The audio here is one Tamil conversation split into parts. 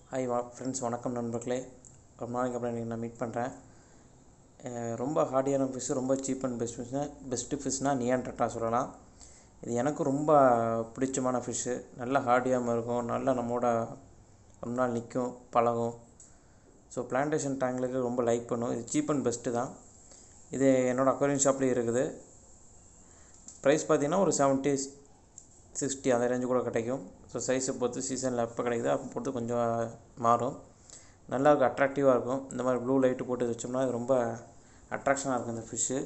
ஹாய் வா ஃப்ரெண்ட்ஸ் வணக்கம் நண்பர்களே ரொம்ப நாளைக்கு அப்புறம் இன்றைக்கி நான் மீட் பண்ணுறேன் ரொம்ப ஹார்டியான ஃபிஷ்ஷு ரொம்ப சீப் அண்ட் பெஸ்ட் ஃபிஷ்னா பெஸ்ட்டு ஃபிஷ்னால் நியான் டட்டா சொல்லலாம் இது எனக்கும் ரொம்ப பிடிச்சமான ஃபிஷ்ஷு நல்ல ஹார்டியாகவும் இருக்கும் நல்லா நம்மளோட ரொம்ப நாள் நிற்கும் பழகும் ஸோ பிளான்டேஷன் டேங்களுக்கு ரொம்ப லைக் பண்ணும் இது சீப் அண்ட் பெஸ்ட்டு தான் இது என்னோடய அக்வேரியம் ஷாப்லேயும் இருக்குது ப்ரைஸ் பார்த்தீங்கன்னா ஒரு செவன்ட்டி சிக்ஸ்டி அந்த ரேஞ்சு கூட கிடைக்கும் ஸோ சைஸை பொறுத்து சீசனில் எப்போ கிடைக்குதோ அப்போ பொறுத்து கொஞ்சம் மாறும் நல்லா இருக்கும் அட்ராக்டிவாக இருக்கும் இந்த மாதிரி ப்ளூ லைட்டு போட்டு வச்சோம்னா அது ரொம்ப அட்ராக்ஷனாக இருக்கும் இந்த ஃபிஷ்ஷு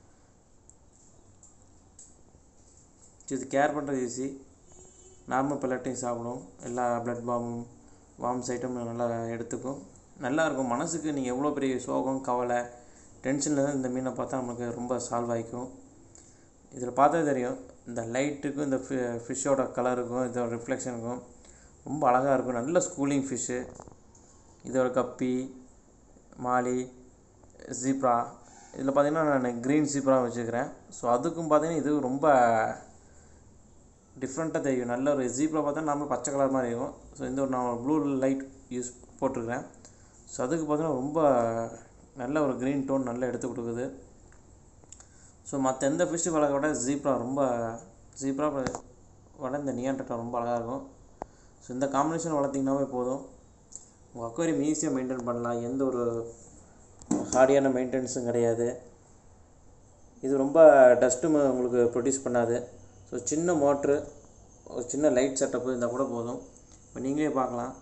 இது கேர் பண்ணுறது ஈஸி நார்மல் பெல்லட்டையும் சாப்பிடும் எல்லா ப்ளட் பாமும் வார்ம்ஸ் ஐட்டம் நல்லா எடுத்துக்கும் நல்லா இருக்கும் மனசுக்கு நீங்கள் எவ்வளோ பெரிய சோகம் கவலை டென்ஷனில் தான் இந்த மீனை பார்த்தா நமக்கு ரொம்ப சால்வ் ஆகிக்கும் இதில் பார்த்தா தெரியும் இந்த லைட்டுக்கும் இந்த ஃபி ஃபிஷ்ஷோட கலருக்கும் இதோட ரிஃப்ளெக்ஷனுக்கும் ரொம்ப அழகாக இருக்கும் நல்ல ஸ்கூலிங் ஃபிஷ்ஷு இதோட கப்பி மாலி ஜீப்ரா இதில் பார்த்தீங்கன்னா நான் க்ரீன் ஜீப்ரா வச்சுக்கிறேன் ஸோ அதுக்கும் பார்த்தீங்கன்னா இது ரொம்ப டிஃப்ரெண்ட்டாக தெரியும் நல்ல ஒரு ஜீப்ரா பார்த்தா நம்ம பச்சை கலர் மாதிரி இருக்கும் ஸோ இந்த ஒரு நான் ப்ளூ லைட் யூஸ் போட்டிருக்கிறேன் ஸோ அதுக்கு பார்த்தீங்கன்னா ரொம்ப நல்ல ஒரு க்ரீன் டோன் நல்லா எடுத்து கொடுக்குது ஸோ மற்ற எந்த ஃபிஷ்ஷு வளர்க்க விட ஜீப்ரா ரொம்ப ஜீப்ரா விட இந்த நியான்டட்டா ரொம்ப அழகாக இருக்கும் ஸோ இந்த காம்பினேஷன் வளர்த்திங்கனாவே போதும் உங்கள் அக்வேரியம் ஈஸியாக மெயின்டைன் பண்ணலாம் எந்த ஒரு ஹார்டியான மெயின்டெனன்ஸும் கிடையாது இது ரொம்ப டஸ்ட்டும் உங்களுக்கு ப்ரொடியூஸ் பண்ணாது ஸோ சின்ன மோட்ரு ஒரு சின்ன லைட் செட்டப் இருந்தால் கூட போதும் இப்போ நீங்களே பார்க்கலாம்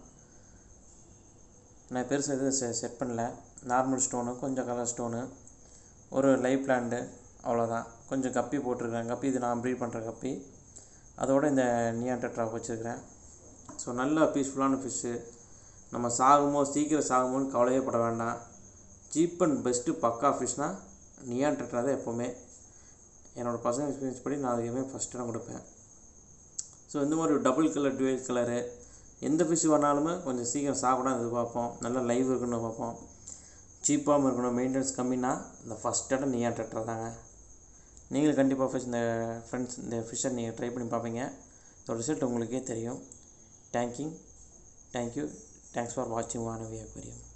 நான் பெருசாக எதுவும் செ செட் பண்ணல நார்மல் ஸ்டோனு கொஞ்சம் கலர் ஸ்டோனு ஒரு லைவ் பிளான்ட்டு அவ்வளோதான் கொஞ்சம் கப்பி போட்டிருக்கேன் கப்பி இது நான் ப்ரீட் பண்ணுற கப்பி அதோட இந்த நியான் டெட்ராக் வச்சுருக்கிறேன் ஸோ நல்ல பீஸ்ஃபுல்லான ஃபிஷ்ஷு நம்ம சாகுமோ சீக்கிரம் சாகுமோன்னு கவலையே பட வேண்டாம் சீப் அண்ட் பெஸ்ட்டு பக்கா ஃபிஷ்னால் நியான் டெட்ரா தான் எப்போவுமே என்னோடய பசங்க எக்ஸ்பீரியன்ஸ் படி நான் அதுக்குமே ஃபஸ்ட்டு இடம் கொடுப்பேன் ஸோ இந்த மாதிரி டபுள் கலர் டுவெல் கலரு எந்த ஃபிஷ் வேணாலுமே கொஞ்சம் சீக்கிரம் சாப்பிட எதிர்பார்ப்போம் நல்லா லைவ் இருக்குன்னு பார்ப்போம் சீப்பாகவும் இருக்கணும் மெயின்டெனன்ஸ் கம்மினா இந்த ஃபஸ்ட் இடம் நியான் டெட்ரா தாங்க நீங்களும் கண்டிப்பாக ஃபிஷ் இந்த ஃப்ரெண்ட்ஸ் இந்த ஃபிஷ்ஷை நீங்கள் ட்ரை பண்ணி பார்ப்பீங்க இதோட ரிசல்ட் உங்களுக்கே தெரியும் தேங்க்யூ தேங்க்யூ தேங்க்ஸ் ஃபார் வாட்சிங் வானவி அக்வரியம்